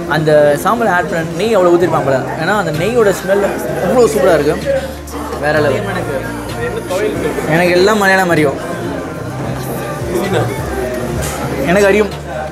அந்த சாம்பார் ஆட் பண்ண நெய் அவ்வளோ ஊற்றிருப்பாங்க போல ஏன்னா அந்த நெய்யோட ஸ்மெல் அவ்வளோ சூப்பராக இருக்குது வேற லெவல் எனக்கு எனக்கு எல்லாம் மலையாளம் அறியும் எனக்கு அறியும்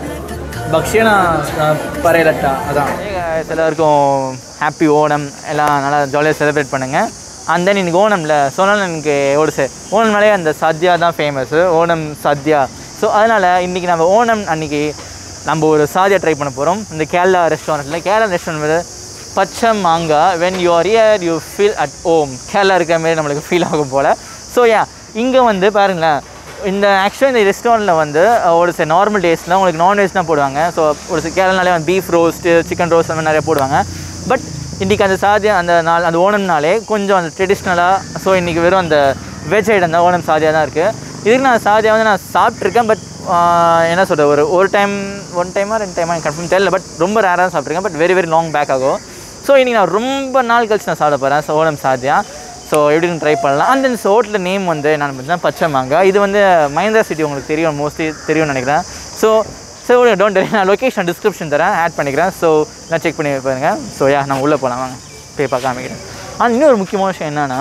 பக்ஷியனா பறையலட்டா அதான் எல்லாருக்கும் ஹாப்பி ஓணம் எல்லாம் நல்லா ஜாலியாக செலிப்ரேட் பண்ணுங்கள் அண்ட் தென் இன்னைக்கு ஓணம்ல சொன்னால் எனக்கு ஒரு சார் ஓணம்னாலே அந்த சத்யா தான் ஃபேமஸ்ஸு ஓணம் சத்யா ஸோ அதனால் இன்றைக்கி நம்ம ஓணம் அன்னைக்கு நம்ம ஒரு சாதியா ட்ரை பண்ண போகிறோம் இந்த கேரளா ரெஸ்டாரண்ட்டில் கேரளா ரெஸ்டாரண்ட் வந்து பச்சை மாங்காய் when you are here you feel at home Kerala இருக்கிற மாதிரி நம்மளுக்கு ஃபீல் ஆகும் போல் ஸோ ஏன் இங்கே வந்து பாருங்களேன் இந்த ஆக்சுவலாக இந்த ரெஸ்டாரண்ட்டில் வந்து அஹ், ஒரு சில நார்மல் டேஸில் உங்களுக்கு நான்வெஜ் தான் போடுவாங்க ஸோ ஒரு சில கேரளாலே வந்து பீஃப் ரோஸ்ட்டு சிக்கன் ரோஸ்ட் அந்த மாதிரி நிறைய போடுவாங்க பட் இன்றைக்கி அந்த சாதியா அந்த நாள் அந்த ஓணம்னாலே கொஞ்சம் அந்த ட்ரெடிஷ்னலாக ஸோ இன்றைக்கி வெறும் அந்த வெஜ் ஐட்டம் தான் ஓணம் சாதியாக தான் இருக்குது இதுக்கு நான் சாதியா வந்து நான் சாப்பிட்ருக்கேன் பட் என்ன சொல்கிறது ஒரு ஒரு டைம் ஒன் டைமா ரெண்டு டைமா எனக்கு கன்ஃபார்ம் தெரியல பட் ரொம்ப ரேராக சாப்பிட்ருக்கேன் but very very long back ஆகும் ஸோ இன்றைக்கி நான் ரொம்ப நாள் கழிச்சு நான் சாப்பிட போகிறேன் ஸோ ஓணம் சாதியா ஸோ எப்படின்னு ட்ரை பண்ணலாம் அந்த இந்த ஹோட்டலில் நேம் வந்து நான் பார்த்தீங்கன்னா பச்சை மாங்காய் இது வந்து மஹிந்திரா சிட்டி உங்களுக்கு தெரியும் மோஸ்ட்லி தெரியும்னு நினைக்கிறேன் ஸோ ஸோ டோன்ட் நான் லொக்கேஷன் டிஸ்கிரிப்ஷன் தரேன் ஆட் பண்ணிக்கிறேன் ஸோ நான் செக் பண்ணி பாருங்க ஸோ யா நான் உள்ளே போகலாம் வாங்க போய் பார்க்க காமிக்கிறேன் ஆனால் இன்னொரு முக்கியமான விஷயம் என்னென்னா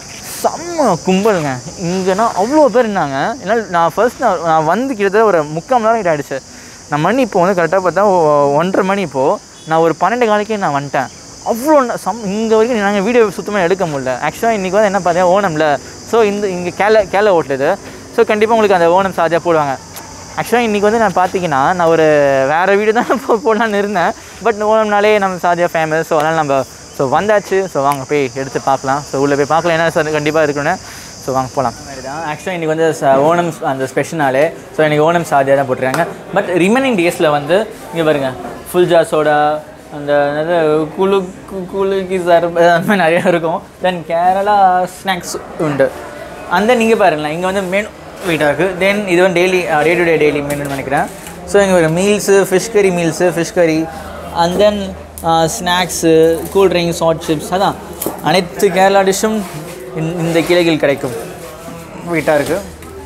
செம்ம கும்பலுங்க இங்கேனா அவ்வளோ பேர் இருந்தாங்க என்னால் நான் ஃபர்ஸ்ட் நான் நான் வந்து கிட்டத்தட்ட ஒரு முக்கால் மணி நேரம் கிட்ட ஆயிடுச்சு நான் மணி இப்போ வந்து கரெக்டாக பார்த்தா ஒ- ஒன்றரை மணி இப்போது நான் ஒரு பன்னெண்டு காலைக்கே நான் வந்துட்டேன் அவ்வளோ ந- சம் இங்கே வரைக்கும் நாங்கள் வீடியோ சுத்தமாக எடுக்க முடியல ஆக்சுவலாக இன்றைக்கி வந்து என்ன பார்த்தீங்கன்னா ஓணம்ல ஸோ இந்த இங்கே கேல கேல ஹோட்டல் இது ஸோ கண்டிப்பாக உங்களுக்கு அந்த ஓணம் சாதியாக போடுவாங்க ஆக்சுவலாக இன்றைக்கி வந்து நான் பார்த்தீங்கன்னா நான் ஒரு வேறு வீடு தான் போ போடலான்னு இருந்தேன் பட் ஓணம்னாலே நம்ம சாதியாக ஃபேமஸ் ஸோ அதனால் நம்ம ஸோ வந்தாச்சு ஸோ வாங்க போய் எடுத்து பார்க்கலாம் ஸோ உள்ளே போய் பார்க்கலாம் என்ன சார் கண்டிப்பாக இருக்குன்னு ஸோ வாங்க போகலாம் தான் ஆக்சுவலாக இன்றைக்கி வந்து ச- ஓணம் அந்த ஸ்பெஷல்னாலே ஸோ இன்றைக்கி ஓணம் சாதியாக தான் போட்டிருக்காங்க பட் ரிமைனிங் டேஸில் வந்து இங்கே பாருங்க ஃபுல் ஜா சோடா அந்த என்னது குழு கு- குலுக்கி சார் அந்த மாதிரி நிறையா இருக்கும் தென் கேரளா ஸ்நாக்ஸ் உண்டு அந்த நீங்கள் பாருங்களேன் இங்கே வந்து மெனு வீட்டாக இருக்குது தென் இது வந்து daily day to day daily மெனுன்னு நினைக்கிறேன் ஸோ இங்கே ஒரு meals fish curry meals fish curry and then snacks cool drinks hot chips அதான் அனைத்து கேரளா டிஷ்ஷும் இந்த கிளைகள் கிடைக்கும் வீட்டாக இருக்குது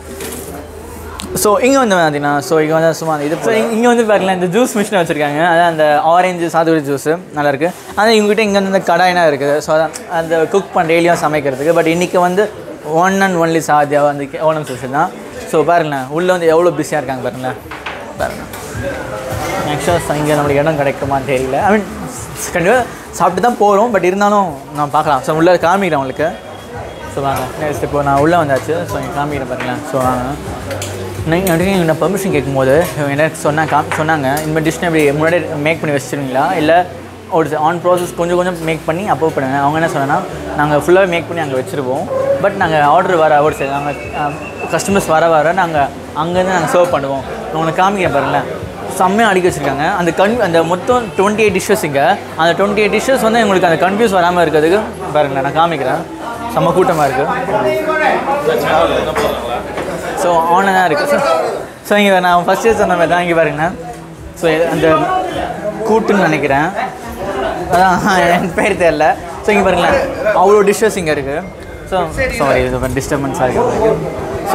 ஸோ இங்கே வந்து பார்த்தீங்கன்னா ஸோ இங்கே வந்து சும்மா இது ஸோ இங்கே வந்து பாருங்களேன் இந்த ஜூஸ் மிஷின் வச்சுருக்காங்க அதான் அந்த ஆரஞ்சு சாத்துக்குடி ஜூஸு நல்லாயிருக்கு ஆனால் இவங்ககிட்ட இங்கே வந்து இந்த கடாயினா இருக்குது ஸோ அதான் அந்த குக் பண்ண டெய்லியும் சமைக்கிறதுக்கு பட் இன்றைக்கி வந்து ஒன் அண்ட் ஒன்லி சாத்தியா வந்து கே- ஓணம் ஸ்பெஷல் தான் ஸோ பாருங்களேன் உள்ளே வந்து எவ்வளோ பிஸியாக இருக்காங்க பாருங்களேன் பாருங்க ஆக்சுவலாக இங்கே நம்மளுக்கு இடம் கிடைக்குமான்னு தெரியல ஐ மீன் கண்டிப்பாக சாப்பிட்டு தான் போகிறோம் பட் இருந்தாலும் நான் பார்க்கலாம் ஸோ உள்ளே காமிக்கிறேன் உங்களுக்கு ஸோ வாங்க நெக்ஸ்ட் இப்போ நான் உள்ளே வந்தாச்சு ஸோ இங்கே காமிக்கிறேன் பாருங்களேன் ஸோ வாங்க நீங்கள் அப்படியே நான் பெர்மிஷன் கேட்கும்போது இவங்க என்ன சொன்னாங்க காமி சொன்னாங்க இந்த மாதிரி டிஷ்னை இப்படி முன்னாடி மேக் பண்ணி வச்சுருவீங்களா இல்லை ஒரு ஆன் ப்ராசஸ் கொஞ்சம் கொஞ்சம் மேக் பண்ணி அப்ரூவ் பண்ணுங்க அவங்க என்ன சொன்னாங்கன்னா நாங்கள் ஃபுல்லாகவே மேக் பண்ணி அங்கே வச்சுருவோம் பட் நாங்கள் ஆர்டர் வர ஒரு சரி நாங்கள் கஸ்டமர்ஸ் வர வர நாங்கள் அங்கேருந்து நாங்கள் சர்வ் பண்ணுவோம் நான் உங்களுக்கு காமிக்கிறேன் பாருங்களேன் செம்மையாக அடிக்க வச்சுருக்காங்க அந்த கன் அந்த மொத்தம் டுவெண்ட்டி எயிட் டிஷ்ஷஸ் இங்கே அந்த டுவெண்ட்டி எயிட் டிஷ்ஷஸ் வந்து எங்களுக்கு அந்த கன்ஃபியூஸ் வராமல் இருக்கிறதுக்கு பாருங்களேன் நான் காமிக்கிறேன் செம்ம கூட்டமாக இருக்குது ஸோ ஆனில் தான் இருக்குது ஸோ ஸோ இங்கே நான் ஃபஸ்ட்டே சொன்ன மாதிரி தான் இங்கே பாருங்கண்ணா ஸோ அந்த கூட்டுன்னு நினைக்கிறேன் அதான் என் பேர் தெரியல ஸோ இங்கே பாருங்களேன் அவ்வளோ டிஷ்ஷஸ் இங்கே இருக்குது ஸோ சாரி இது டிஸ்டர்பன்ஸாக இருக்குது ஸோ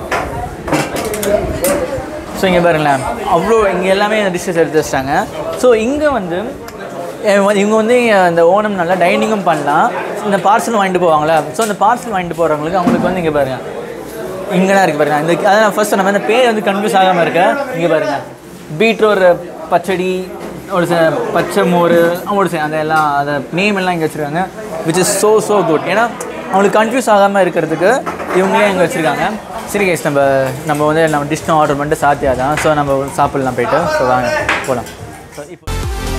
ஸோ இங்கே பாருங்களேன் அவ்வளோ இங்கே எல்லாமே டிஷ்ஷஸ் எடுத்து வச்சிட்டாங்க ஸோ இங்கே வந்து அஹ் வந்து இவங்க வந்து இந்த ஓணம் நல்லா டைனிங்கும் பண்ணலாம் இந்த பார்சல் வாங்கிட்டு போவாங்களா ஸோ அந்த பார்சல் வாங்கிட்டு போகிறவங்களுக்கு அவங்களுக்கு வந்து இங்கே பாருங்கள் இங்கே தான் இருக்குது பாருங்க இந்த அதான் ஃபர்ஸ்ட் நம்ம இந்த பேர் வந்து கன்ஃபியூஸ் ஆகாமல் இருக்க இங்கே பாருங்க பீட்ரூட் பச்சடி ஒரு சில பச்சை மோர் ஒரு சில அந்த எல்லாம் அந்த நேம் எல்லாம் இங்கே வச்சுருக்காங்க which is so so good ஏன்னா அவங்களுக்கு கன்ஃபியூஸ் ஆகாமல் இருக்கிறதுக்கு இவங்களே இங்கே வச்சுருக்காங்க சரி கேஸ் நம்ம நம்ம வந்து நம்ம டிஷ்னும் ஆர்டர் பண்ணிட்டு சாத்தியா தான் ஸோ நம்ம சாப்பிட்லாம் போயிட்டு ஸோ வாங்க போகலாம் ஸோ இப்போ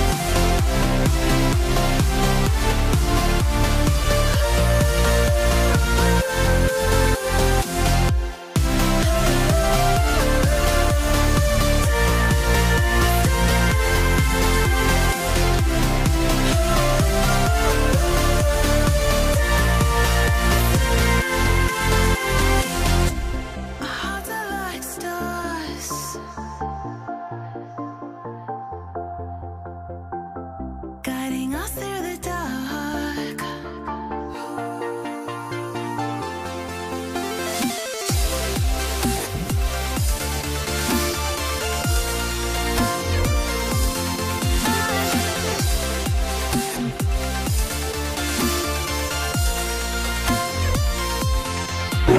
Hearts are like stars.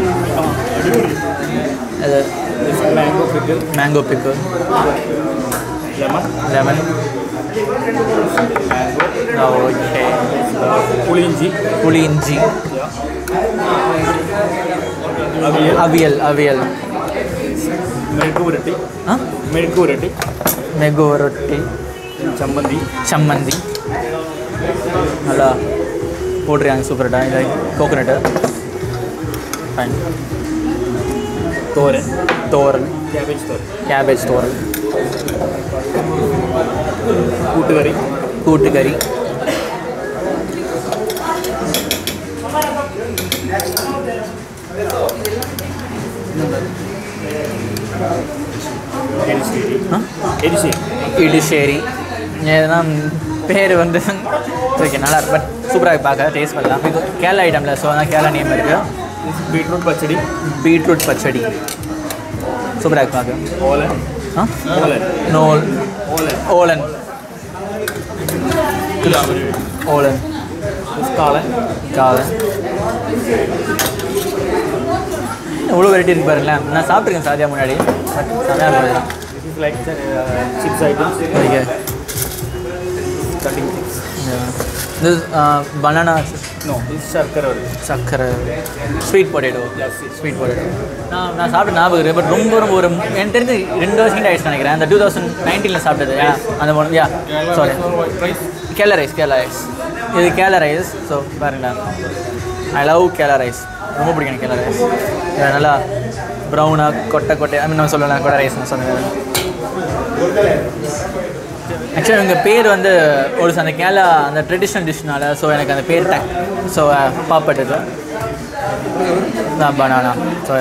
அது mango pickle mango pickle lemon lemon okay புளிஞ்சி புளி இஞ்சி அவியல் அவியல் அவியல் மெழுக்கு உருட்டி ஆ மெழுக்கு உருட்டி மெகு ரொட்டி சம்மந்தி சம்மந்தி நல்லா போட்டிருக்காங்க சூப்பர்டா இது coconut fine thoran thoran cabbage thoran cabbage thoran koottukari koottukari erissery ஆ எரிசேரி இடிஷேரி எதுனா பேர் வந்து ஓகே நல்லா இருக்கு பட் சூப்பராக பார்க்க டேஸ்ட் பண்ணலாம் இது கேரளா ஐட்டமில் ஸோ அதான் கேரளா நேம் இருக்குது பீட்ரூட் பச்சடி பீட்ரூட் பச்சடி சூப்பராக இருக்கு பார்க்க ஓலன் ஆ ஓலன் நோல் ஓலன் ஓலன் ஓலன் காலன் காலன் எவ்வளோ வெரைட்டி இருக்கு பாருங்களேன் நான் சாப்பிட்ருக்கேன் சாதியா முன்னாடி பட் செமையாக இருக்கும் This is like uh, chips items. Okay Cutting chips. இது banana No, this is sharkara. சக்கரை sweet potato Yes, sweet potato நான் நான் சாப்பிட்டு ஞாபகம் இருக்கு பட் ரொம்ப ரொம்ப ஒரு எனக்கு தெரிஞ்சு ரெண்டு வருஷம் ஆயிடுச்சு நினைக்கிறேன் அந்த டூ தௌசண்ட் நைன்டீனில் சாப்பிட்டது yeah, அந்த one yeah sorry rice. Kerala rice Kerala rice இது கேரளா ரைஸ் ஸோ பாருங்களேன் ஐ லவ் கேரளா ரைஸ் ரொம்ப பிடிக்கும் எனக்கு கேரளா ரைஸ் இது நல்லா ப்ரௌனாக கொட்டை கொட்டை ஐ மீன் நம்ம சொல்லலாம் கொட்டை ரைஸ் நான் சொன்னேன் ஆக்சுவலாக எங்கள் பேர் வந்து ஒரு அந்த கேரளா அந்த ட்ரெடிஷ்னல் டிஷ்னால ஸோ எனக்கு அந்த பேர் டக் ஸோ பாப்பட்டது பனானா ஸோ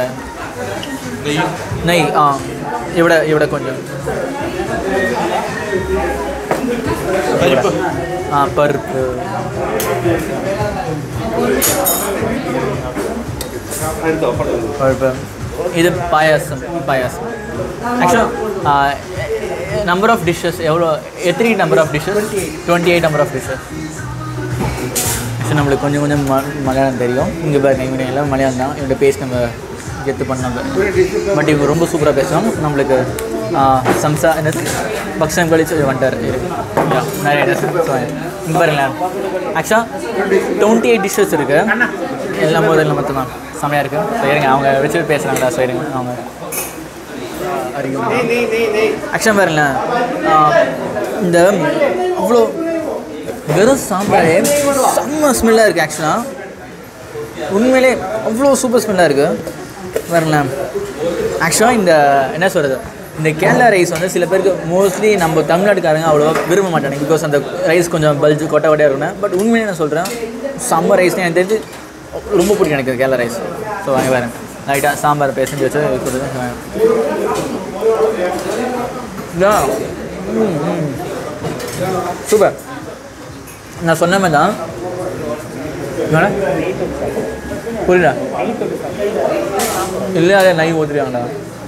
நெய் ஆ இவிட இவிட கொஞ்சம் பருப்பு. ஆ பருப்பு எடுத்தோ, படுத்து. பருப்பு இது பாயாசம் பாயாசம் ஆக்சுவலாக நம்பர் ஆஃப் டிஷ்ஷஸ் எவ்வளோ எத்தனை number of dishes twenty eight number of dishes actually நம்மளுக்கு கொஞ்சம் கொஞ்சம் ம மலையாளம் தெரியும் இங்கே பாருங்க இவங்க எல்லாம் மலையாளம் தான் இவங்க பேசி நம்ம கெத்து பண்ணாங்க பட் இவங்க ரொம்ப சூப்பராக பேசுவோம் நம்மளுக்கு ஆ, சம்சா என்ன பக்ஷம் கழிச்சு வந்துட்டார் Yeah, நிறைய இங்கே பாருங்களேன் ஆக்சுவலாக டுவெண்ட்டி எயிட் டிஷ்ஷஸ் இருக்குது எல்லாம் முதல்ல மொத்தம் தான் செம்மையாக இருக்குது ஸோ இருங்க அவங்க வச்சு பேசுகிறாங்களா ஸோ இருங்க அவங்க ஆக்சுவலாக பாருங்களேன் ஆ, இந்த அவ்வளோ வெறும் சாம்பாரே செம்ம ஸ்மெல்லாக இருக்குது ஆக்சுவலாக உண்மையிலே அவ்வளோ சூப்பர் ஸ்மெல்லாக இருக்குது பாருங்களேன் ஆக்சுவலாக இந்த என்ன சொல்கிறது இந்த கேரளா ரைஸ் வந்து சில பேருக்கு மோஸ்ட்லி நம்ம தமிழ்நாட்டுக்காரங்க அவ்வளோவா விரும்ப மாட்டாங்க பிகாஸ் அந்த ரைஸ் கொஞ்சம் பல்ஜு கொட்டை கொட்டையாக இருக்கணும் பட் உண்மையிலே நான் சொல்கிறேன் செம்ம ரைஸ் எனக்கு தெரிஞ்சு ரொம்ப பிடிக்கும் எனக்கு கேரளா ரைஸ் ஸோ வாங்க பாருங்க லைட்டாக சாம்பார் பேசஞ்சு வச்சு கொடுத்து சூப்பர் நான் சொன்ன மாதிரி தான் என்னடா? புரியல இல்லை அதே நை ஊற்றுறாங்கடா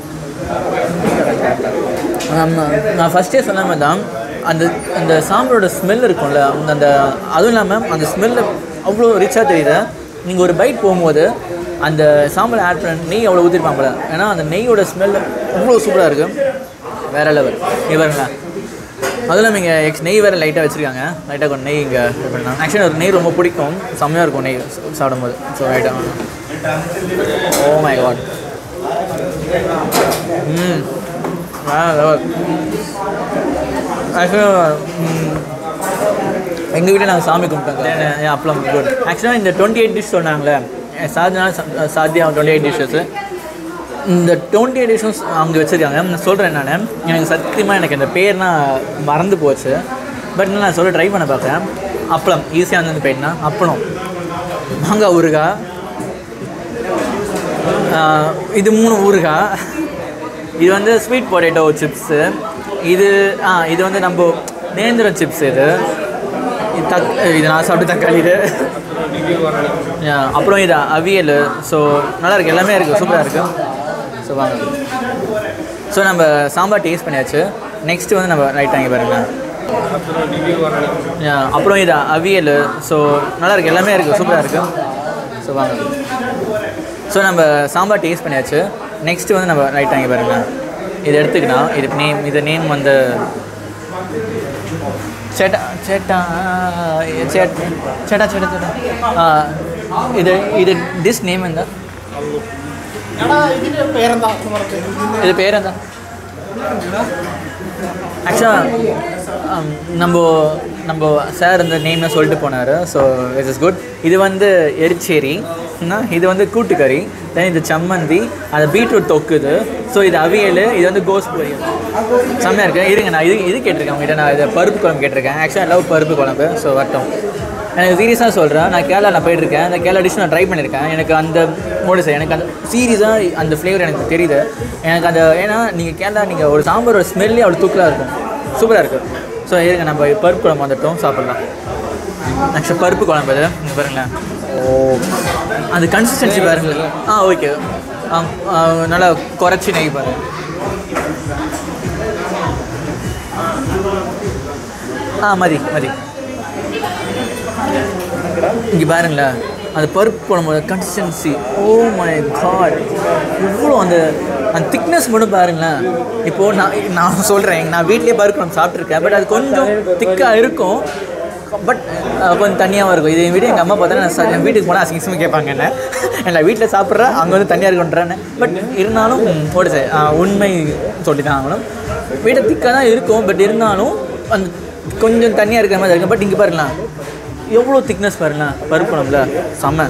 ஆமாம் நான் ஃபஸ்ட்டே சொன்ன மாதிரி தான் அந்த அந்த சாம்பாரோட ஸ்மெல் இருக்கும்ல அந்த அந்த அதுவும் இல்லாமல் அந்த ஸ்மெல்லு அவ்வளோ ரிச்சாக தெரியுது நீங்கள் ஒரு பைட் போகும்போது அந்த சாம்பார் ஆட் பண்ண நெய் அவ்வளோ ஊற்றிருப்பாங்க போல ஏன்னா அந்த நெய்யோட ஸ்மெல் அவ்வளோ சூப்பராக இருக்கும் வேறு லெவல் இவருங்களா அதுவும் இல்லாமல் இங்கே எக்ஸ் நெய் வேறு லைட்டாக வச்சுருக்காங்க லைட்டாக கொஞ்சம் நெய் இங்கே இது பண்ணலாம் ஆக்சுவலி ஒரு நெய் ரொம்ப பிடிக்கும் செம்மையாக இருக்கும் நெய் சா- சாப்பிடும்போது ஸோ லைட்டாக ஓ மை காட் ம் ஆக்சுவலாக எங்கள் வீட்டில் நாங்கள் சாமி கும்பிட்டோங்க ஏன் அப்பளம் குட் ஆக்சுவலாக இந்த டுவெண்ட்டி எயிட் டிஷ் சொன்னாங்களே sadya sadya twenty eight dishes இந்த டுவெண்ட்டி எயிட் டிஷ்ஷஸ் அவங்க வச்சுருக்காங்க நான் சொல்கிறேன் நான் எனக்கு சத்தியமாக எனக்கு இந்த பேர்னா மறந்து போச்சு பட் நான் சொல்ல ட்ரை பண்ண பார்க்குறேன் அப்பளம் ஈஸியாக வந்து போயிட்டுனா அப்பளம் மாங்காய் ஊறுகாய் ஆஹ் இது மூணு ஊறுகாய் இது வந்து ஸ்வீட் பொட்டேட்டோ சிப்ஸு இது ஆ இது வந்து நம்ம நேந்திரம் சிப்ஸ் இது இது தக் இது நான் சாப்பிட்டு தக்காளி இது Yeah, அப்புறம் இது அவியல் ஸோ நல்லா இருக்குது எல்லாமே இருக்குது சூப்பராக இருக்குது ஸோ வாங்க ஸோ நம்ம சாம்பார் டேஸ்ட் பண்ணியாச்சு நெக்ஸ்ட்டு வந்து நம்ம ரைட் வாங்கி பாருங்களேன் Yeah, அப்புறம் இது அவியல் ஸோ நல்லா இருக்குது எல்லாமே இருக்குது சூப்பராக இருக்குது ஸோ ஸோ வாங்க ஸோ நம்ம சாம்பார் டேஸ்ட் பண்ணியாச்சு நெக்ஸ்ட்டு வந்து நம்ம ரைட் வாங்கி பாருங்க இது எடுத்துக்கலாம் இது நேம் இது நேம் வந்து சேட்டா சேட்டா சேட் சேட்டா சேட்டா சேட்டா ஆ, இது இது டிஷ் நேம் എന്താ இது பேர் എന്താ ஆக்சுவலாக நம்ம நம்ம சார் இந்த நேம்லாம் சொல்லிட்டு போனார் ஸோ இட் இஸ் குட் இது வந்து எரிச்சேரி என்ன? இது வந்து கூட்டுக்கறி தென் இது சம்மந்தி அந்த பீட்ரூட் தொக்குது ஸோ இது அவியல் இது வந்து கோஸ் பொரியல் செம்மையாக இருக்கு இருங்க நான் இது இது கேட்டிருக்கேன் உங்ககிட்ட நான் இது பருப்பு குழம்பு கேட்டிருக்கேன் ஆக்சுவலாக லவ் பருப்பு குழம்பு ஸோ வரட்டும் எனக்கு சீரியஸாக சொல்கிறேன் நான் கேரளா நான் போயிட்டுருக்கேன் அந்த கேரளா டிஷ் நான் ட்ரை பண்ணியிருக்கேன் எனக்கு அந்த மோடு சார் எனக்கு அந்த சீரியஸாக அந்த ஃப்ளேவர் எனக்கு தெரியுது எனக்கு அந்த ஏன்னா நீங்கள் கேரளா நீங்கள் ஒரு சாம்பாரோட ஸ்மெல்லே அவ்வளோ தூக்கலாக இருக்கும் சூப்பராக இருக்குது ஸோ இருங்க நம்ம பருப்பு குழம்பு வந்துட்டோம் சாப்பிட்லாம் ஆக்சுவலாக பருப்பு குழம்பு இது இங்க பாருங்களேன் ஓ அந்த கன்சிஸ்டன்சி பாருங்களேன் ஆ ஓகே ஆ ஆ, நல்லா குறைச்சி நெய் பாருங்க ஆ மதி மதி இங்கே பாருங்களேன் அந்த பருப்பு குழம்போட கன்சிஸ்டன்சி ஓ மை காட் இவ்வளோ அந்த அந்த திக்னஸ் மட்டும் பாருங்களேன் இப்போது நான் நான் சொல்கிறேன் நான் வீட்லேயே பருப்பு குழம்பு சாப்பிட்ருக்கேன் பட் அது கொஞ்சம் திக்காக இருக்கும் பட் கொஞ்சம் தனியாகவும் இருக்கும் இது என் வீடு எங்கள் அம்மா பார்த்தா நான் ச- என் வீட்டுக்கு போனால் அசிங்கமாக கேட்பாங்க என்ன நான் வீட்டில் சாப்பிட்றேன் அங்கே வந்து தனியாக இருக்குன்றேன்னு பட் இருந்தாலும் ஓடு சார் உண்மை சொல்லி தான் ஆகணும் வீட்டை திக்காக தான் இருக்கும் பட் இருந்தாலும் அந்த கொஞ்சம் தனியாக இருக்கிற மாதிரி இருக்கும் பட் இங்கே பாருங்களேன் எவ்வளோ திக்னஸ் பாருங்களேன் பருப்பு குழம்புல செம்ம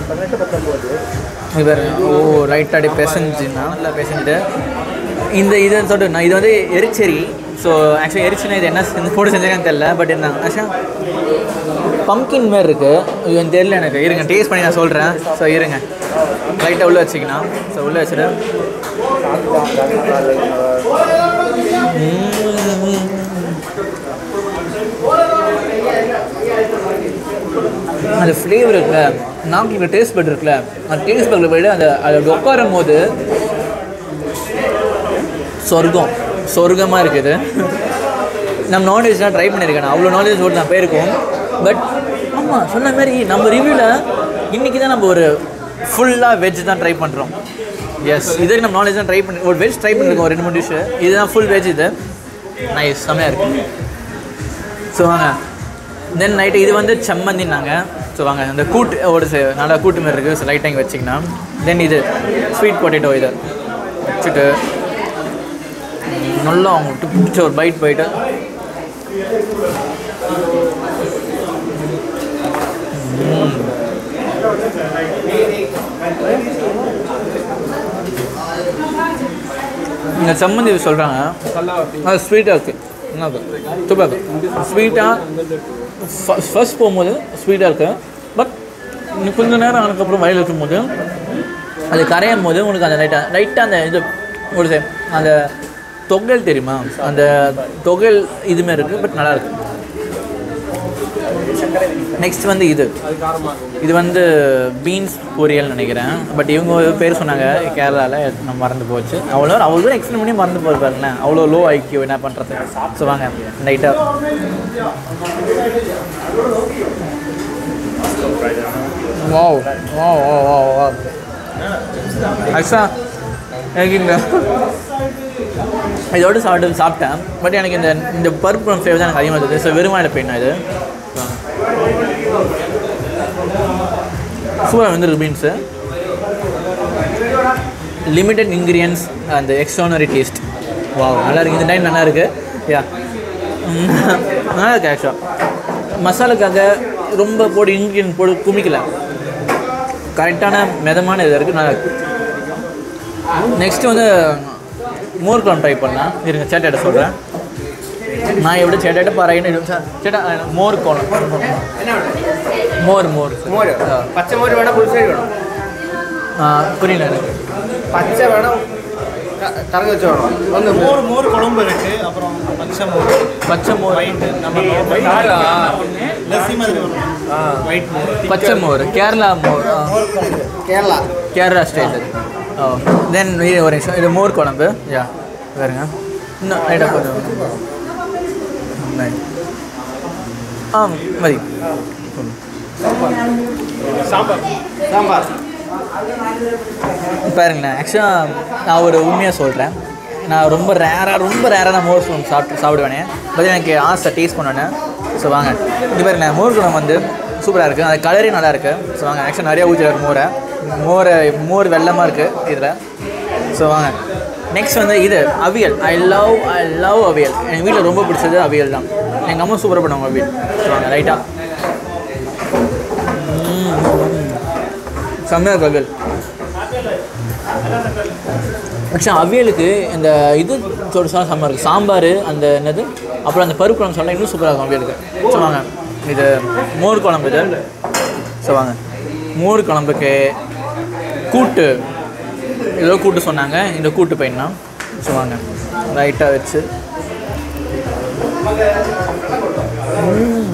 இது பாருங்க ஓ ரைட் அடி பெசஞ்சுன்னா நல்லா பெசஞ்சுட்டு இந்த இது சொல்லிட்டு நான் இது வந்து எரிச்செரி ஸோ ஆக்சுவலி எரிச்சினா இது என்ன செஞ்சு- போட்டு செஞ்சிருக்கான்னு தெரில பட் என்ன ஆக்சுவலாக பம்கின் மாதிரி இருக்குது இது எனக்கு தெரியல எனக்கு இருங்க டேஸ்ட் பண்ணி நான் சொல்கிறேன் ஸோ இருங்க லைட்டாக உள்ளே வச்சுக்கலாம் ஸோ உள்ளே வச்சுட்டு ம்ம். அந்த ஃப்ளேவர் இருக்குல்ல நாக்கு டேஸ்ட் பட் இருக்குல்ல அந்த டேஸ்ட் பட்டில் போய்ட்டு அந்த அது உட்காரும் போது சொர்க்கம் சொர்க்கமாக இருக்குது நம்ம நான்வெஜ்லாம் ட்ரை பண்ணியிருக்கேன் நான் அவ்வளோ நாலேஜ் ஓட்டு நான் போயிருக்கோம் பட் ஆமாம் சொன்ன மாதிரி நம்ம ரிவ்யூவில் இன்றைக்கி தான் நம்ம ஒரு ஃபுல்லாக வெஜ் தான் ட்ரை பண்ணுறோம் எஸ் இது நம்ம நாலேஜ் தான் ட்ரை பண்ணி ஒரு வெஜ் ட்ரை பண்ணியிருக்கோம் ஒரு ரெண்டு மூணு டிஷ்ஷு இதுதான் ஃபுல் வெஜ் இது நைஸ் செம்மையாக இருக்குது ஸோ வாங்க தென் நைட்டு இது வந்து செம்மந்தின்னாங்க ஸோ வாங்க அந்த கூட்டு ஒரு ச- நல்லா கூட்டு மாதிரி இருக்குது ஸோ லைட்டாக இங்கே வச்சிக்கலாம் தென் இது ஸ்வீட் பொட்டேட்டோ இது வச்சுட்டு நல்லா அவங்கள்ட்ட பிடிச்ச ஒரு பைட் பைட்டு இந்த சம்மந்தி சொல்கிறாங்க அது ஸ்வீட்டாக இருக்குது என்ன சூப்பர் ஸ்வீட்டாக ஃபர்ஸ்ட் போகும்போது ஸ்வீட்டாக இருக்குது பட் நீ கொஞ்ச நேரம் ஆனதுக்கப்புறம் வயலில் இருக்கும்போது அது கரையும் போது உனக்கு அந்த லைட்டாக லைட்டாக அந்த இது ஒரு சே- அந்த தொகல் தெரியுமா அந்த தொகல் இதுமே இருக்குது பட் நல்லா இருக்கு நெக்ஸ்ட் வந்து இது இது வந்து பீன்ஸ் பொரியல் நினைக்கிறேன் பட் இவங்க பேர் சொன்னாங்க கேரளாவில் நம்ம மறந்து போச்சு அவ்வளோ அவ்வளோ தூரம் எக்ஸ்பிளைன் பண்ணி மறந்து போகுது பாருங்களேன் அவ்வளோ லோ ஐக்கியம் என்ன பண்ணுறது ஸோ வாங்க லைட்டாக wow wow wow wow wow ஆக்சுவலாக எனக்கு இந்த இதோட சாப்பிட்டு சாப்பிட்டேன் பட் எனக்கு இந்த இந்த பருப்பு ஃப்ளேவர் தான் எனக்கு அதிகமாக இருந்தது ஸோ வெறுமாயில் போயிடணும் இது சூப்பராக வந்துருக்கு பீன்ஸு லிமிட்டட் இன்க்ரீடியன்ஸ் அந்த எக்ஸ்ட்ரானரி டேஸ்ட் வா நல்லா இருக்கு இந்த டைம் நல்லா இருக்கு யா நல்லா இருக்கு ஆக்சுவலாக மசாலாக்காக ரொம்ப போட்டு இன்க்ரீடியன்ட் போட்டு குமிக்கல கரெக்டான மிதமான இது இருக்குது நல்லா இருக்கு நெக்ஸ்ட் வந்து மோர் குழம்பு ட்ரை பண்ணலாம் இருங்க சேட்டாட்ட சொல்கிறேன் நான் எப்படி சேட்டாட்ட பாருன்னு சேட்டா மோர் குழம்பு மோர் மோர் മോര് പച്ചമോര് വേണം പുളിശ്ശേരി വേണം ஆ, புரியல எனக்கு പച്ച വേണം ക- കറി വെച്ച വേണം ഒന്ന് மோர் மோர் குழம்பு இருக்கு அப்புறம் பச்சை மோர் பச்சை மோர் நம்ம லஸ்ஸி மாதிரி வரும் ஒயிட் மோர் பச்சை மோர் கேரளா மோர் ஆ, കേരള கேரளா ஸ்டைல் ஓ தென் இது ஒரு நிமிஷம் இது மோர் குழம்பு யா பாருங்க இன்னும் ரைட்டாக கொஞ்சம் Right. ஆ மதி சாம்பார் பாருங்களேன் ஆக்சுவலாக நான் ஒரு உண்மையாக சொல்கிறேன் நான் ரொம்ப ரேராக ரொம்ப ரேராக நான் மோர் குழம்பு சாப்பிட்டு சாப்பிடுவேனே பட் எனக்கு ஆசை டேஸ்ட் பண்ணோன்னே ஸோ வாங்க இது பாருங்களேன் மோர் குழம்பு வந்து சூப்பராக இருக்குது அது கலரே நல்லா இருக்குது ஸோ வாங்க ஆக்சுவலாக நிறையா ஊற்றிருக்கு மோரை மோரை மோர் வெள்ளமாக இருக்குது இதில் ஸோ வாங்க நெக்ஸ்ட் வந்து இது அவியல் ஐ லவ் ஐ லவ் அவியல் எங்கள் வீட்டில் ரொம்ப பிடிச்சது அவியல் தான் எங்கள் அம்மா சூப்பராக பண்ணுவாங்க அவியல் ஸோ வாங்க ரைட்டாக செம்மையாக இருக்கு அவியல் ஆக்சுவலாக அவியலுக்கு இந்த இது சொல்லிச்சா செம்ம இருக்குது சாம்பார் அந்த என்னது அப்புறம் அந்த பருப்பு குழம்பு சொன்னால் இன்னும் சூப்பராக இருக்கும் அவியலுக்கு ஸோ வாங்க இது மோர் குழம்பு இது ஸோ வாங்க மோர் குழம்புக்கு கூட்டு ஏதோ கூட்டு சொன்னாங்க இந்த கூட்டு பையனா ஸோ வாங்க லைட்டாக வச்சு ம்.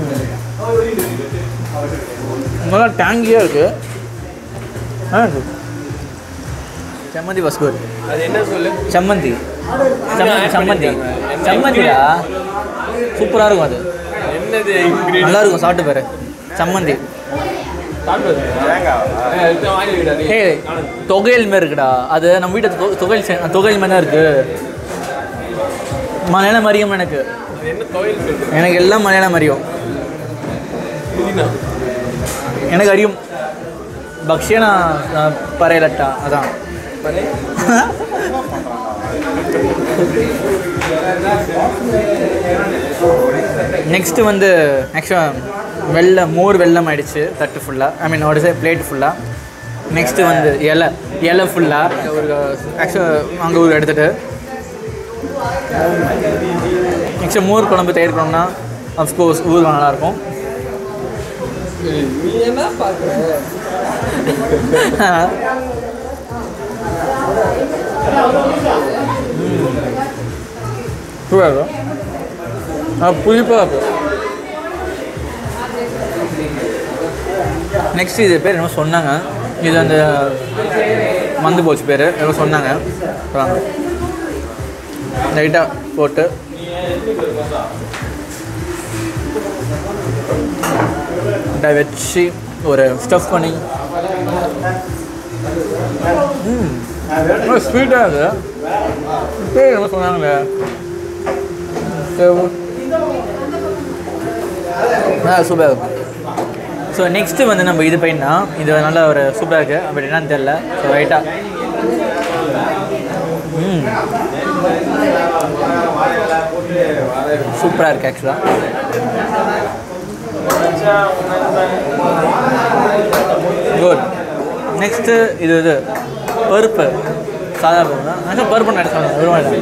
நல்லா டேங்கியாக இருக்குது ஆ இருக்கு சம்மந்தி வாஸ் குட் அது என்ன சொல்லு சம்மந்தி சம்மந்தி சம்மந்தி சம்மந்திடா சூப்பராக இருக்கும் அது என்னது நல்லா இருக்கும் சாப்பிட்டு பாரு சம்மந்தி ஏ தொகையல் மாரி இருக்குடா அது நம்ம வீட்டு தொ- தொகையல் செ- தொகையல் மாதிரி தான் இருக்கு மலையாளம் அறியும் எனக்கு என்ன கோயில் சொல்லு எனக்கு எல்லாம் மலையாளம் அறியும் எனக்கு அறியும் பக்ஷனா பறையலட்டா அதான் நெக்ஸ்ட்டு வந்து ஆக்சுவலாக வெள்ளம் மோர் வெள்ளம் ஆயிடுச்சு தட்டு ஃபுல்லாக ஐ மீன் ஒரு சைட் பிளேட் ஃபுல்லாக நெக்ஸ்ட்டு வந்து இலை இலை ஃபுல்லாக ஒரு ஆக்சுவலாக அங்கே ஒரு எடுத்துகிட்டு நெக்ஸ்ட்டு மோர் குழம்பு தயார் பண்ணோம்னா அஃப்கோர்ஸ் ஊறுகாய் நல்லாயிருக்கும் நீ என்ன பார்க்குற சூப்பராக இருக்கும் ஆ புளிப்பாக இருக்கும் நெக்ஸ்ட் இது பேர் என்னமோ சொன்னாங்க இது அந்த மந்து போச்சு பேர் ஏதோ சொன்னாங்க லைட்டாக போட்டு இதை வச்சு ஒரு ஸ்டஃப் பண்ணி ம் ஸ்வீட்டாக இருக்குது பேர் என்னமோ சொன்னாங்களே ஆ சூப்பராக இருக்கும் ஸோ நெக்ஸ்ட்டு வந்து நம்ம இது பையனா இது நல்லா ஒரு சூப்பராக இருக்குது அப்படி என்னன்னு தெரில ஸோ ரைட்டாக ம் சூப்பராக இருக்குது ஆக்சுவலாக குட் நெக்ஸ்ட்டு இது இது பருப்பு சாதா பருப்பு தான் ஆக்சுவலாக பருப்பு நினச்சாங்க வருவாங்க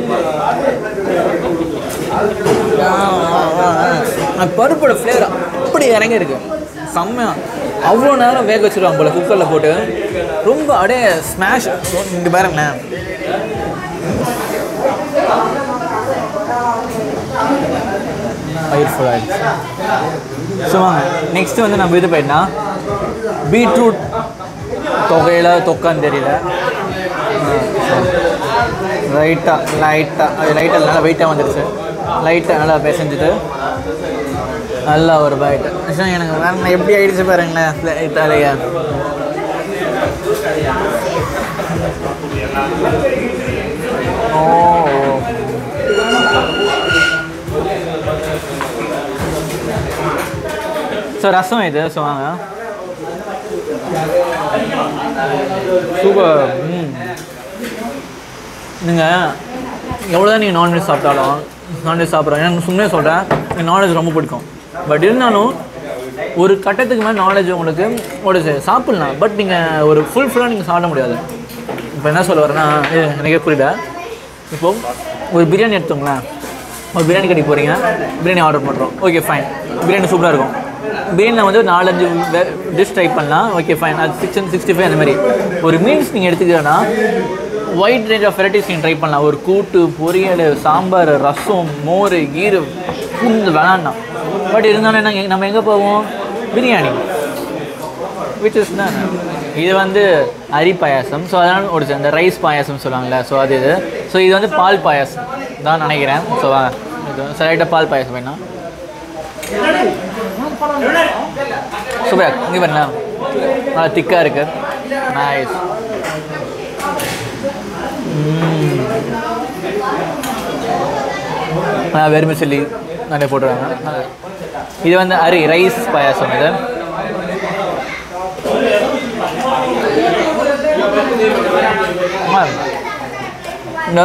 அந்த பருப்போட ஃப்ளேவர் அப்படி இறங்கி இருக்கு செம்மையா அவ்வளோ நேரம் வேக வச்சிருவாங்க போல குக்கரில் போட்டு ரொம்ப அப்படியே ஸ்மாஷ் இங்கே பாருங்களேன் பயிர் ஃபுல் ஆகிடுச்சு ஸோ வாங்க நெக்ஸ்ட்டு வந்து நம்ம இது போயிட்டா பீட்ரூட் தொகையில் தொக்கான்னு தெரியல லைட்டாக லைட்டாக அது லைட்டாக நல்லா வெயிட்டாக வந்துடுச்சு லைட்டாக நல்லா பிசைஞ்சிட்டு நல்லா ஒரு பைட் ஆக்சுவலாக எனக்கு வேற எப்படி ஆயிடுச்சு பாருங்களேன் தலையா ஓ ஸோ ரசம் இது ஸோ வாங்க சூப்பர் ம் நீங்கள் எவ்வளோ தான் நீங்கள் நான்வெஜ் சாப்பிட்டாலும் நான்வெஜ் சாப்பிட்றோம் எனக்கு சும்மே சொல்கிறேன் எனக்கு நான்வெஜ் ரொம்ப பிடிக்கும் பட் இருந்தாலும் ஒரு கட்டத்துக்கு மேலே நாலேஜ் உங்களுக்கு ஒரு சே- சாப்பிட்லாம் பட் நீங்கள் ஒரு ஃபுல் ஃபுல்லாக நீங்கள் சாப்பிட முடியாது இப்போ என்ன சொல்ல வரேன்னா இது எனக்கே புரியல இப்போ ஒரு பிரியாணி எடுத்தோங்களேன் ஒரு பிரியாணி கடைக்கு போகிறீங்க பிரியாணி ஆர்டர் பண்ணுறோம் ஓகே ஃபைன் பிரியாணி சூப்பராக இருக்கும் பிரியாணியில் வந்து நாலஞ்சு டிஷ் ட்ரை பண்ணலாம் ஓகே ஃபைன் அது சிக்ஸ் சிக்ஸ்டி ஃபைவ் அந்த மாதிரி ஒரு மீல்ஸ் நீங்கள் எடுத்துக்கிறேன்னா ஒயிட் ரேஞ்ச் ஆஃப் வெரைட்டிஸ் நீங்கள் ட்ரை பண்ணலாம் ஒரு கூட்டு பொரியல் சாம்பார் ரசம் மோர் கீரு புந்து வேணாம் பட் இருந்தாலும் என்ன நம்ம எங்கே போவோம் பிரியாணி விச் இஸ் தான் இது வந்து அரி பாயாசம் ஸோ அதனால் ஒரு அந்த ரைஸ் பாயாசம் சொல்லுவாங்கள்ல ஸோ அது இது ஸோ இது வந்து பால் பாயாசம் தான் நினைக்கிறேன் ஸோ இது சரியாயிட்ட பால் பாயாசம் வேணா சூப்பர் இங்கே பாருங்களா நல்லா திக்காக இருக்கு நைஸ் வெறுமை சொல்லி நிறைய போட்டுருவாங்க இது வந்து அரி ரைஸ் பாயாசம் இது ஆ. இந்த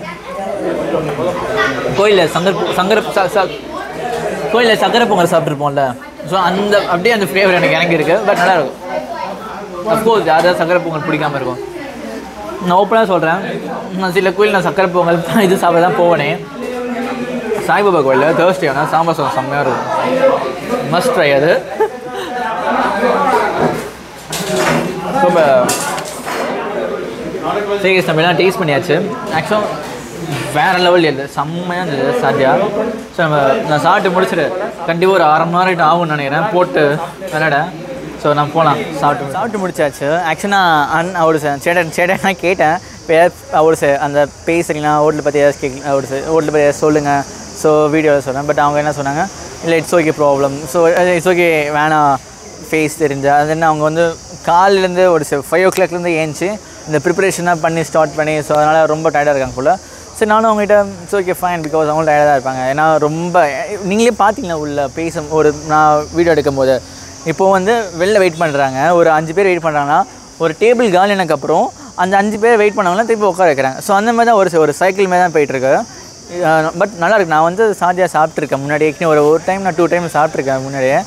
கோயிலில் சங்கர் சங்கர ச- ச- கோயிலில் சக்கரை பொங்கல் சாப்பிட்ருப்போம்ல ஸோ அந்த அப்படியே அந்த ஃப்ளேவர் எனக்கு இறங்கி இருக்கு பட் நல்லா இருக்கும் அஃப்கோர்ஸ் யாராவது சக்கரை பொங்கல் பிடிக்காம இருக்கும் நான் ஓப்பனாக சொல்கிறேன் நான் சில கோயில் நான் சக்கரை பொங்கல் இது சாப்பிட தான் போவேனே சாய்பாபா கோயிலில் தேர்ஸ்டே ஆனால் சாம்பார் சாதம் செம்மையாக இருக்கும் மஸ்ட் ட்ரை அது ரொம்ப சரி நம்ம எல்லாம் டேஸ்ட் பண்ணியாச்சு ஆக்சுவலாக வேறு லெவல் இல்லை செம்மையாக இருந்தது சாத்தியா ஸோ நம்ம நான் சாப்பிட்டு முடிச்சுட்டு கண்டிப்பாக ஒரு அரை மணி நேரம் ஆகும்னு நினைக்கிறேன் போட்டு விளையாட ஸோ நான் போகலாம் சாப்பிட்டு சாப்பிட்டு முடிச்சாச்சு ஆக்சுவலாக அன் அவரு சார் சேட்டன் சேட்டனா கேட்டேன் இப்போ அவரு சார் அந்த பேசுறீங்களா ஹோட்டல் பற்றி ஏதாச்சும் கேட்க அவரு சார் ஹோட்டல் பற்றி ஏதாச்சும் சொல்லுங்கள் ஸோ வீடியோவில் சொன்னேன் பட் அவங்க என்ன சொன்னாங்க இல்லை it's okay problem so it's okay வேணாம் ஃபேஸ் தெரிஞ்சா அது என்ன அவங்க வந்து காலிலேருந்து ஒரு ஃபைவ் ஓ கிளாக்லேருந்து ஏஞ்சி இந்த ப்ரிப்பரேஷனாக பண்ணி ஸ்டார்ட் பண்ணி ஸோ அதனால் ரொம்ப டயர்டாக இருக்காங்க போல் சரி நானும் அவங்ககிட்ட இட்ஸ் ஓகே ஃபைன் பிகாஸ் அவங்களும் டயர்டாக தான் இருப்பாங்க ஏன்னா ரொம்ப நீங்களே பார்த்தீங்களா உள்ள பேச ஒரு நான் வீடியோ எடுக்கும்போது இப்போது வந்து வெளில வெயிட் பண்ணுறாங்க ஒரு அஞ்சு பேர் வெயிட் பண்ணுறாங்கன்னா ஒரு டேபிள் காலினக்கு அப்புறம் அந்த அஞ்சு பேர் வெயிட் பண்ணவங்களாம் திருப்பி உட்கார வைக்கிறாங்க ஸோ அந்த மாதிரி தான் ஒரு ஒரு சைக்கிள் மாதிரி தான் போயிட்டுருக்கு பட் நல்லா இருக்கு நான் வந்து சாதியாக சாப்பிட்ருக்கேன் முன்னாடி ஏற்கனவே ஒரு ஒரு டைம் நான் டூ டைம் சாப்பிட்ருக்கேன் முன்னாடியே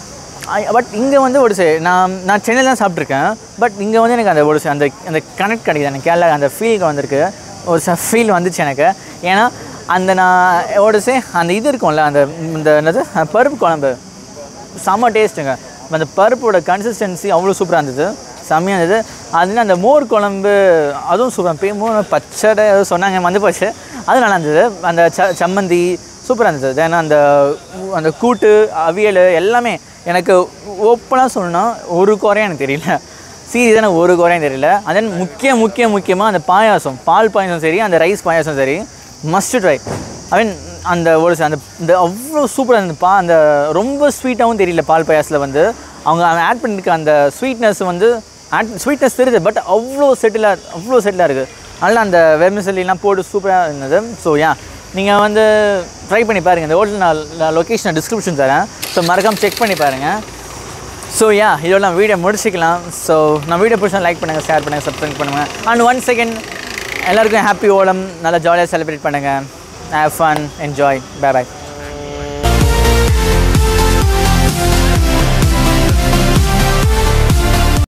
பட் இங்கே வந்து ஒரு சே- நான் நான் சென்னையில் தான் சாப்பிட்ருக்கேன் பட் இங்கே வந்து எனக்கு அந்த ஒரு சே- அந்த அந்த கனெக்ட் கிடைக்குது எனக்கு கேரளா அந்த ஃபீல் வந்திருக்கு ஒரு ஃபீல் வந்துச்சு எனக்கு ஏன்னா அந்த நான் ஒரு சே அந்த இது இருக்கும்ல அந்த இந்த என்னது பருப்பு குழம்பு செம்ம டேஸ்ட்டுங்க அந்த பருப்போட கன்சிஸ்டன்சி அவ்வளோ சூப்பராக இருந்தது செம்மையாக இருந்தது அதுல அந்த மோர் குழம்பு அதுவும் சூப்பர் பே மோர் பச்சடை ஏதோ சொன்னாங்க வந்து போச்சு அது நல்லா இருந்தது அந்த ச சம்மந்தி சூப்பராக இருந்தது ஏன்னா அந்த அந்த கூட்டு அவியல் எல்லாமே எனக்கு ஓப்பனாக சொல்லணும்னா ஒரு குறையும் எனக்கு தெரியல சீரியஸாக எனக்கு ஒரு குறையும் தெரியல and then முக்கிய முக்கிய முக்கியமாக அந்த பாயாசம் பால் பாயாசம் சரி அந்த ரைஸ் பாயாசம் சரி மஸ்ட் ட்ரை ஐ மீன் அந்த ஒரு ச- அந்த இந்த அவ்வளோ சூப்பராக இருந்தது பா அந்த ரொம்ப ஸ்வீட்டாகவும் தெரியல பால் பாயாசத்தில் வந்து அவங்க ஆட் பண்ணியிருக்க அந்த ஸ்வீட்னஸ் வந்து ஆட் ஸ்வீட்னஸ் தெரியுது பட் அவ்வளோ செட்டிலாக அவ்வளோ செட்டிலாக இருக்குது அதனால் அந்த வெர்மிசல்லாம் போட்டு சூப்பராக இருந்தது ஸோ ஏன் நீங்கள் வந்து ட்ரை பண்ணி பாருங்கள் இந்த ஹோட்டல் நான் லொக்கேஷனை டிஸ்கிரிப்ஷன் தரேன் ஸோ மறக்காம செக் பண்ணி பாருங்கள் ஸோ யா இதோட நான் வீடியோ முடிச்சிக்கலாம் ஸோ நான் வீடியோ பிடிச்சா லைக் பண்ணுங்கள் ஷேர் பண்ணுங்கள் சப்ஸ்கிரைப் பண்ணுங்கள் அண்ட் ஒன் செகண்ட் எல்லாருக்கும் ஹாப்பி ஓலம் நல்லா ஜாலியாக செலிப்ரேட் பண்ணுங்கள் have fun enjoy bye bye